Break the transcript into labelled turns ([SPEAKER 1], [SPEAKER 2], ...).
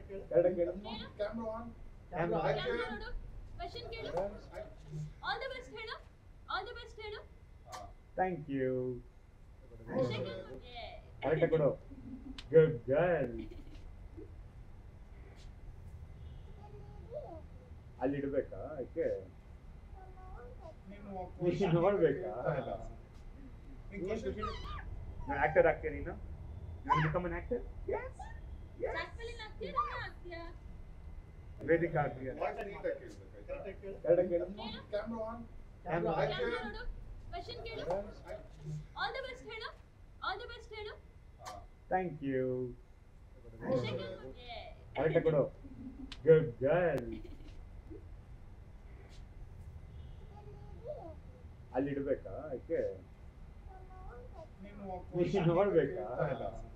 [SPEAKER 1] ಎರಡಕ್ಕೆ ಹೇಳು.
[SPEAKER 2] Camera on
[SPEAKER 1] Camera.
[SPEAKER 2] Action.
[SPEAKER 3] ನೋಡು ಕ್ವೆಶ್ಚನ್ ಕೇಳು ಆಲ್ ದಿ ಬೆಸ್ಟ್ ಹೇಳು ಆಲ್ ದಿ ಬೆಸ್ಟ್ ಹೇಳು
[SPEAKER 1] ಥ್ಯಾಂಕ್ ಯು
[SPEAKER 3] Yeah.
[SPEAKER 1] ಕರೆಕ್ಟ್ ಕೊಡು ಗುಡ್ ಗರ್ಲ್ ಅಲ್ಲಿ ಇಡ್ಬೇಕಾ ಯಾಕೆ ನೀನು ನೋಡ್ಬೇಕಾ
[SPEAKER 2] ನೀನು
[SPEAKER 1] ನಾನು ಆಕ್ಟರ್ ಆಗ್ತೀಯ ನೀನು ನಾನು become an actor
[SPEAKER 3] Track film ಆಗ್ತೀಯಾ drama ಆಗ್ತೀಯಾ
[SPEAKER 1] ವೇದಿಕ ಆಗ್ತೀಯ
[SPEAKER 2] ವಾಯ್ಸ್ ನೀಟಾಗಿ ಕೇಳ್ಬೇಕು
[SPEAKER 1] ಎರಡಕ್ಕೆ ಹೇಳು.
[SPEAKER 2] Camera on
[SPEAKER 1] Camera.
[SPEAKER 3] ಕ್ಯಾಮ್ರಾ ನೋಡು ಕ್ವೆಶ್ಚನ್ ಕೇಳು ಆಲ್ ದಿ ಬೆಸ್ಟ್ ಹೇಳು ಆಲ್ ದಿ ಬೆಸ್ಟ್ ಹೇಳು
[SPEAKER 1] ಥ್ಯಾಂಕ್ ಯು
[SPEAKER 3] Yeah.
[SPEAKER 1] ಕರೆಕ್ಟ್ ಕೊಡು ಗುಡ್ ಗರ್ಲ್ ಅಲ್ಲಿ ಇಡ್ಬೇಕಾ ಯಾಕೆ
[SPEAKER 2] ನೀನು
[SPEAKER 1] ನೀನು ನೋಡ್ಬೇಕಾ